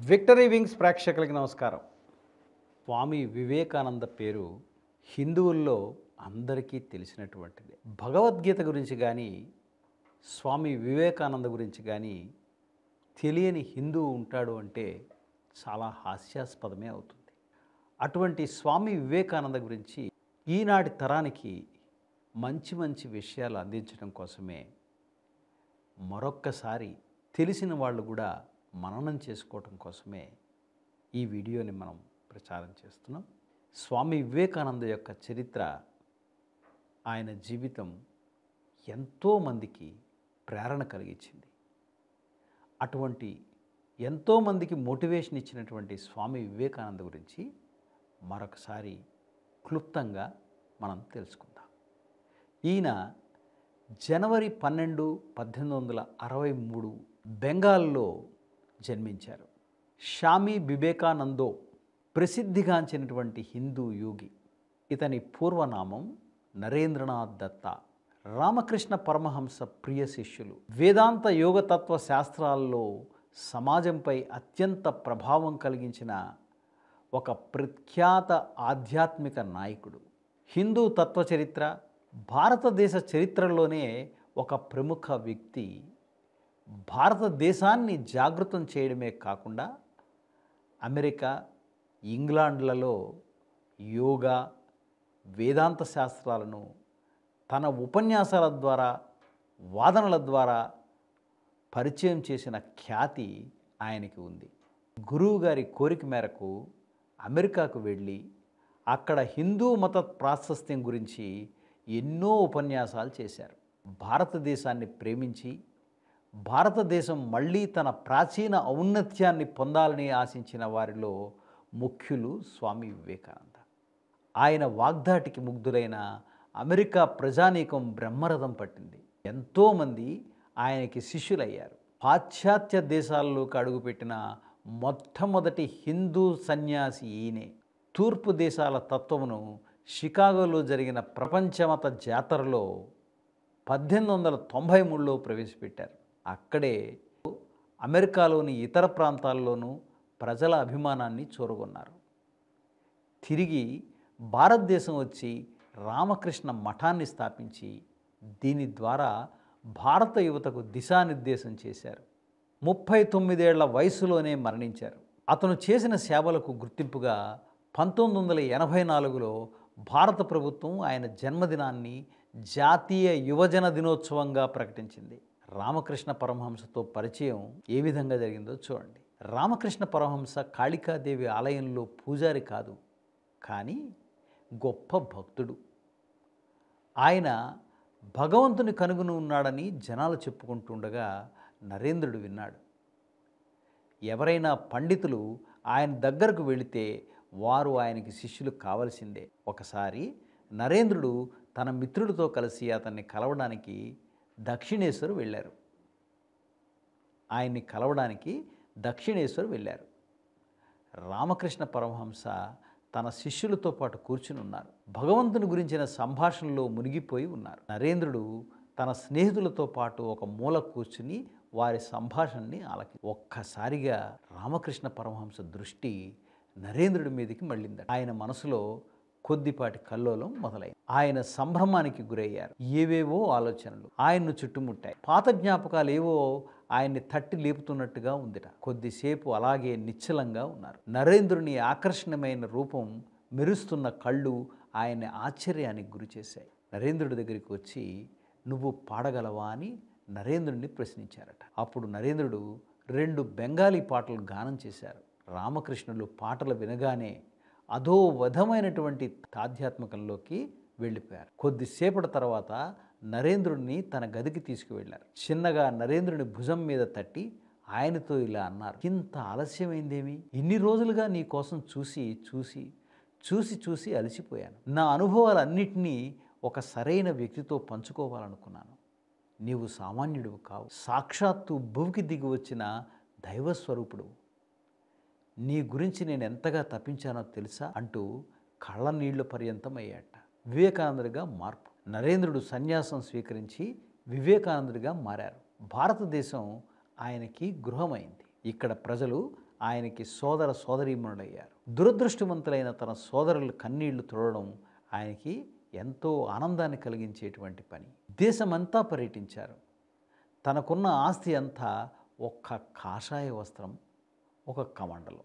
victory wings ప్రేక్షకులకి నమస్కారం స్వామి వివేకానంద పేరు హిందువుల్లో అందరికీ తెలిసినటువంటిది భగవద్గీత గురించి కానీ స్వామి వివేకానంద గురించి కానీ తెలియని హిందువు ఉంటాడు అంటే చాలా హాస్యాస్పదమే అవుతుంది అటువంటి స్వామి వివేకానంద గురించి ఈనాటి తరానికి మంచి మంచి విషయాలు అందించడం కోసమే మరొక్కసారి తెలిసిన వాళ్ళు కూడా మననం చేసుకోవటం కోసమే ఈ వీడియోని మనం ప్రచారం చేస్తున్నాం స్వామి వివేకానంద యొక్క చరిత్ర ఆయన జీవితం ఎంతోమందికి ప్రేరణ కలిగించింది అటువంటి ఎంతోమందికి మోటివేషన్ ఇచ్చినటువంటి స్వామి వివేకానంద గురించి మరొకసారి క్లుప్తంగా మనం తెలుసుకుందాం ఈయన జనవరి పన్నెండు పద్దెనిమిది వందల అరవై మూడు బెంగాల్లో జన్మించారు షామి వివేకానందో ప్రసిద్ధిగాంచినటువంటి హిందూ యోగి ఇతని పూర్వనామం నరేంద్రనాథ్ దత్త రామకృష్ణ పరమహంస ప్రియ శిష్యులు వేదాంత యోగతత్వ శాస్త్రాల్లో సమాజంపై అత్యంత ప్రభావం కలిగించిన ఒక ప్రఖ్యాత ఆధ్యాత్మిక నాయకుడు హిందూ తత్వ చరిత్ర భారతదేశ చరిత్రలోనే ఒక ప్రముఖ వ్యక్తి భారతదేశాన్ని జాగృతం చేయడమే కాకుండా అమెరికా ఇంగ్లాండ్లలో యోగా వేదాంత శాస్త్రాలను తన ఉపన్యాసాల ద్వారా వాదనల ద్వారా పరిచయం చేసిన ఖ్యాతి ఆయనకి ఉంది గురువు గారి కోరిక మేరకు అమెరికాకు వెళ్ళి అక్కడ హిందూ మత ప్రాశస్త్యం గురించి ఎన్నో ఉపన్యాసాలు చేశారు భారతదేశాన్ని ప్రేమించి భారతదేశం మళ్ళీ తన ప్రాచీన ఔన్నత్యాన్ని పొందాలని ఆశించిన వారిలో ముఖ్యులు స్వామి వివేకానంద ఆయన వాగ్దాటికి ముగ్ధులైన అమెరికా ప్రజానీకం బ్రహ్మరథం పట్టింది ఎంతోమంది ఆయనకి శిష్యులయ్యారు పాశ్చాత్య దేశాల్లోకి అడుగుపెట్టిన మొట్టమొదటి హిందూ సన్యాసి ఈయనే తూర్పు దేశాల తత్వమును షికాగోలో జరిగిన ప్రపంచమత జాతరలో పద్దెనిమిది వందల తొంభై మూడులో ప్రవేశపెట్టారు అక్కడే అమెరికాలోని ఇతర ప్రాంతాల్లోనూ ప్రజల అభిమానాన్ని చూరగొన్నారు తిరిగి భారతదేశం వచ్చి రామకృష్ణ మఠాన్ని స్థాపించి దీని ద్వారా భారత యువతకు దిశానిర్దేశం చేశారు ముప్పై తొమ్మిదేళ్ల వయసులోనే మరణించారు అతను చేసిన సేవలకు గుర్తింపుగా పంతొమ్మిది వందల ఎనభై నాలుగులో భారత ప్రభుత్వం ఆయన జన్మదినాన్ని జాతీయ యువజన దినోత్సవంగా ప్రకటించింది రామకృష్ణ పరమహంసతో పరిచయం ఏ విధంగా జరిగిందో చూడండి రామకృష్ణ పరమహంస కాళికాదేవి ఆలయంలో పూజారి కాదు కానీ గొప్ప భక్తుడు ఆయన భగవంతుని కనుగొని ఉన్నాడని జనాలు చెప్పుకుంటుండగా నరేంద్రుడు విన్నాడు ఎవరైనా పండితులు ఆయన దగ్గరకు వెళితే వారు ఆయనకి శిష్యులు కావలసిందే ఒకసారి నరేంద్రుడు తన మిత్రుడితో కలిసి అతన్ని కలవడానికి దక్షిణేశ్వర్ వెళ్ళారు ఆయన్ని కలవడానికి దక్షిణేశ్వర్ వెళ్ళారు రామకృష్ణ పరమహంస తన శిష్యులతో పాటు కూర్చుని ఉన్నారు భగవంతుని గురించిన సంభాషణలో మునిగిపోయి ఉన్నారు నరేంద్రుడు తన స్నేహితులతో పాటు ఒక మూల కూర్చుని వారి సంభాషణని ఆలకి ఒక్కసారిగా రామకృష్ణ పరమహంస దృష్టి నరేంద్రుడి మీదకి మళ్ళింది ఆయన మనసులో కొద్దిపాటి కల్లోలం మొదలైంది ఆయన సంభ్రమానికి గురయ్యారు ఏవేవో ఆలోచనలు ఆయన్ను చుట్టుముట్టాయి పాత జ్ఞాపకాలు ఏవో ఆయన్ని తట్టి లేపుతున్నట్టుగా ఉందిట కొద్దిసేపు అలాగే నిశ్చలంగా ఉన్నారు నరేంద్రుని ఆకర్షణమైన రూపం మెరుస్తున్న కళ్ళు ఆయన్ని ఆశ్చర్యానికి గురిచేశాయి నరేంద్రుడి దగ్గరికి వచ్చి నువ్వు పాడగలవా అని నరేంద్రుడిని ప్రశ్నించారట అప్పుడు నరేంద్రుడు రెండు బెంగాలీ పాటలు గానం చేశారు రామకృష్ణులు పాటలు వినగానే అధో వధమైనటువంటి ఆధ్యాత్మికంలోకి వెళ్ళిపోయారు కొద్దిసేపటి తర్వాత నరేంద్రుడిని తన గదికి తీసుకువెళ్ళారు చిన్నగా నరేంద్రుని భుజం మీద తట్టి ఆయనతో ఇలా అన్నారు ఇంత ఆలస్యమైందేమి ఇన్ని రోజులుగా నీ కోసం చూసి చూసి చూసి చూసి అలసిపోయాను నా అనుభవాలన్నిటినీ ఒక సరైన వ్యక్తితో పంచుకోవాలనుకున్నాను నీవు సామాన్యుడివి కావు సాక్షాత్తు భూమికి దిగి వచ్చిన దైవస్వరూపుడు నీ గురించి నేను ఎంతగా తప్పించానో తెలుసా అంటూ కళ్ళ నీళ్లు పర్యంతం అయ్యాట వివేకానందుడిగా మార్పు నరేంద్రుడు సన్యాసం స్వీకరించి వివేకానందుడిగా మారారు భారతదేశం ఆయనకి గృహమైంది ఇక్కడ ప్రజలు ఆయనకి సోదర సోదరీమణులయ్యారు దురదృష్టవంతులైన తన సోదరుల కన్నీళ్లు తుడవడం ఆయనకి ఎంతో ఆనందాన్ని కలిగించేటువంటి పని దేశమంతా పర్యటించారు తనకున్న ఆస్తి అంతా ఒక్క కాషాయ వస్త్రం ఒక కమండలం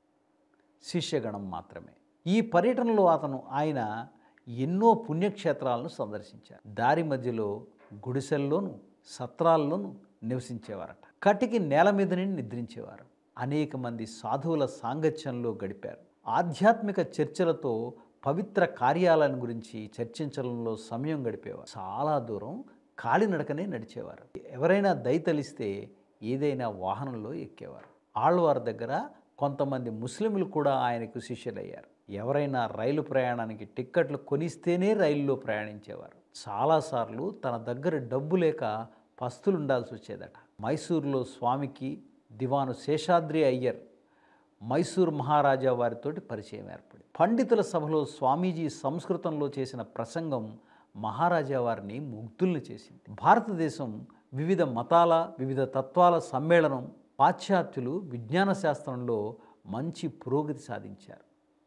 శిష్యగణం మాత్రమే ఈ పర్యటనలో అతను ఆయన ఎన్నో పుణ్యక్షేత్రాలను సందర్శించారు దారి మధ్యలో గుడిసెల్లోనూ సత్రాల్లోనూ నివసించేవారట కటికి నేల మీదనే నిద్రించేవారు అనేక మంది సాధువుల సాంగత్యంలో గడిపారు ఆధ్యాత్మిక చర్చలతో పవిత్ర కార్యాలను గురించి చర్చించడంలో సమయం గడిపేవారు చాలా దూరం కాలినడకనే నడిచేవారు ఎవరైనా దయతలిస్తే ఏదైనా వాహనంలో ఎక్కేవారు ఆళ్వారి దగ్గర కొంతమంది ముస్లింలు కూడా ఆయనకు శిష్యులయ్యారు ఎవరైనా రైలు ప్రయాణానికి టిక్కెట్లు కొనిస్తేనే రైల్లో ప్రయాణించేవారు చాలాసార్లు తన దగ్గర డబ్బు లేక పస్తులు ఉండాల్సి వచ్చేదట మైసూరులో స్వామికి దివాను శేషాద్రి అయ్యర్ మైసూర్ మహారాజా వారితోటి పరిచయం ఏర్పడి పండితుల సభలో స్వామీజీ సంస్కృతంలో చేసిన ప్రసంగం మహారాజా వారిని ముగ్ధుల్ని చేసింది భారతదేశం వివిధ మతాల వివిధ తత్వాల సమ్మేళనం పాశ్చాత్యులు విజ్ఞాన శాస్త్రంలో మంచి పురోగతి సాధించారు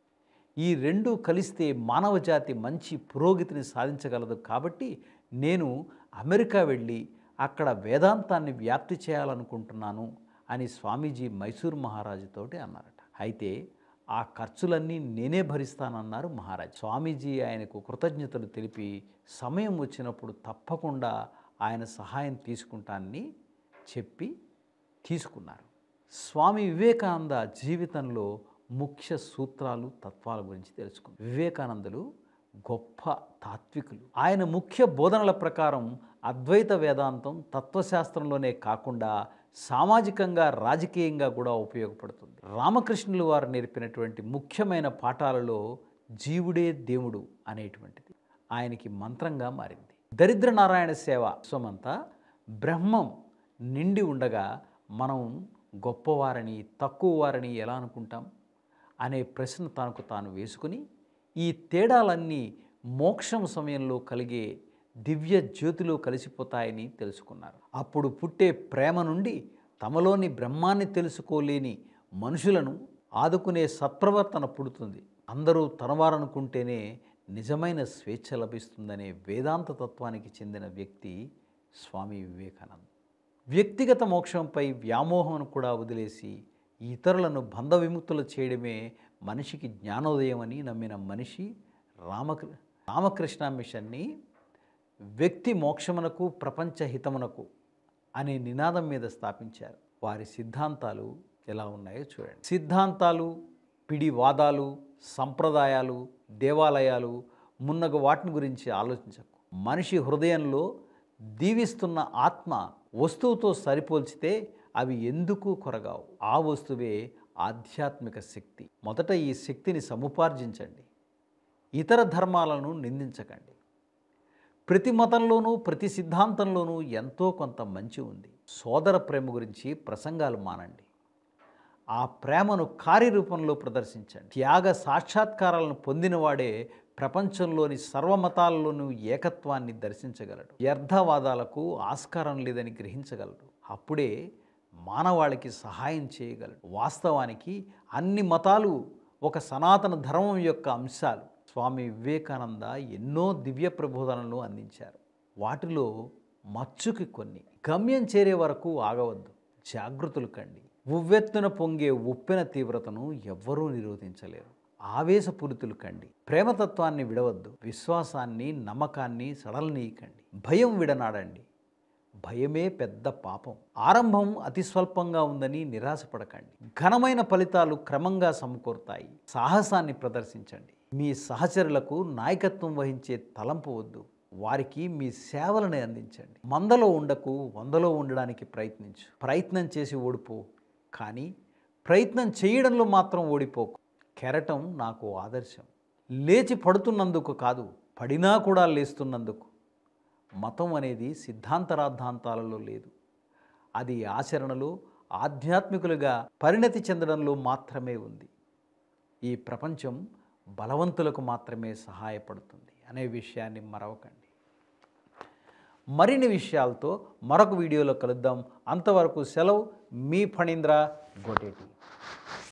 ఈ రెండు కలిస్తే మానవ జాతి మంచి పురోగతిని సాధించగలదు కాబట్టి నేను అమెరికా వెళ్ళి అక్కడ వేదాంతాన్ని వ్యాప్తి చేయాలనుకుంటున్నాను అని స్వామీజీ మైసూర్ మహారాజుతోటి అన్నారట అయితే ఆ ఖర్చులన్నీ నేనే భరిస్తానన్నారు మహారాజ్ స్వామీజీ ఆయనకు కృతజ్ఞతలు తెలిపి సమయం వచ్చినప్పుడు తప్పకుండా ఆయన సహాయం తీసుకుంటానని చెప్పి తీసుకున్నారు స్వామి వివేకానంద జీవితంలో ముఖ్య సూత్రాలు తత్వాల గురించి తెలుసుకుంది వివేకానందులు గొప్ప తాత్వికులు ఆయన ముఖ్య బోధనల ప్రకారం అద్వైత వేదాంతం తత్వశాస్త్రంలోనే కాకుండా సామాజికంగా రాజకీయంగా కూడా ఉపయోగపడుతుంది రామకృష్ణులు వారు నేర్పినటువంటి ముఖ్యమైన పాఠాలలో జీవుడే దేవుడు అనేటువంటిది ఆయనకి మంత్రంగా మారింది దరిద్ర నారాయణ సేవ విశ్వమంతా బ్రహ్మం నిండి ఉండగా మనం గొప్పవారని తక్కువ వారని ఎలా అనుకుంటాం అనే ప్రశ్న తనకు తాను వేసుకుని ఈ తేడాలన్నీ మోక్షం సమయంలో కలిగే దివ్య జ్యోతిలో కలిసిపోతాయని తెలుసుకున్నారు అప్పుడు పుట్టే ప్రేమ నుండి తమలోని బ్రహ్మాన్ని తెలుసుకోలేని మనుషులను ఆదుకునే సత్ప్రవర్తన పుడుతుంది అందరూ తనవారనుకుంటేనే నిజమైన స్వేచ్ఛ లభిస్తుందనే వేదాంత తత్వానికి చెందిన వ్యక్తి స్వామి వివేకానంద్ వ్యక్తిగత మోక్షంపై వ్యామోహం కూడా వదిలేసి ఇతరులను బంధ విముక్తులు చేయడమే మనిషికి జ్ఞానోదయం అని నమ్మిన మనిషి రామకృ రామకృష్ణ మిషన్ని వ్యక్తి మోక్షమునకు ప్రపంచ హితమునకు అనే నినాదం మీద స్థాపించారు వారి సిద్ధాంతాలు ఎలా ఉన్నాయో చూడండి సిద్ధాంతాలు పిడి వాదాలు సంప్రదాయాలు దేవాలయాలు మున్నగు వాటిని గురించి ఆలోచించకు మనిషి హృదయంలో దీవిస్తున్న ఆత్మ వస్తువుతో సరిపోల్చితే అవి ఎందుకు కొరగావు ఆ వస్తువే ఆధ్యాత్మిక శక్తి మొదట ఈ శక్తిని సముపార్జించండి ఇతర ధర్మాలను నిందించకండి ప్రతి మతంలోనూ ప్రతి సిద్ధాంతంలోనూ ఎంతో కొంత మంచి ఉంది సోదర ప్రేమ గురించి ప్రసంగాలు మానండి ఆ ప్రేమను కార్యరూపంలో ప్రదర్శించండి త్యాగ సాక్షాత్కారాలను పొందినవాడే ప్రపంచంలోని సర్వమతాల్లోనూ ఏకత్వాన్ని దర్శించగలడు వ్యర్థవాదాలకు ఆస్కారం లేదని గ్రహించగలడు అప్పుడే మానవాళికి సహాయం చేయగలడు వాస్తవానికి అన్ని మతాలు ఒక సనాతన ధర్మం యొక్క అంశాలు స్వామి వివేకానంద ఎన్నో దివ్య ప్రబోధనలు అందించారు వాటిలో మచ్చుకి కొన్ని గమ్యం చేరే వరకు ఆగవద్దు జాగృతులు కండి ఉవ్వెత్తున పొంగే ఉప్పెన తీవ్రతను ఎవ్వరూ నిరోధించలేరు ఆవేశపూరితులు కండి ప్రేమతత్వాన్ని విడవద్దు విశ్వాసాన్ని నమ్మకాన్ని సడలనీయకండి భయం విడనాడండి భయమే పెద్ద పాపం ఆరంభం అతి స్వల్పంగా ఉందని నిరాశపడకండి ఘనమైన ఫలితాలు క్రమంగా సమకూరుతాయి సాహసాన్ని ప్రదర్శించండి మీ సహచరులకు నాయకత్వం వహించే తలంపు వద్దు వారికి మీ సేవలను అందించండి మందలో ఉండకు వందలో ఉండడానికి ప్రయత్నించు ప్రయత్నం చేసి ఓడిపో కానీ ప్రయత్నం చేయడంలో మాత్రం ఓడిపోకు కెరటం నాకు ఆదర్శం లేచి పడుతున్నందుకు కాదు పడినా కూడా లేస్తున్నందుకు మతం అనేది సిద్ధాంతరాద్ధాంతాలలో లేదు అది ఆచరణలో ఆధ్యాత్మికులుగా పరిణతి చెందడంలో మాత్రమే ఉంది ఈ ప్రపంచం బలవంతులకు మాత్రమే సహాయపడుతుంది అనే విషయాన్ని మరవకండి మరిన్ని విషయాలతో మరొక వీడియోలో కలుద్దాం అంతవరకు సెలవు మీ ఫణీంద్ర గోటేటి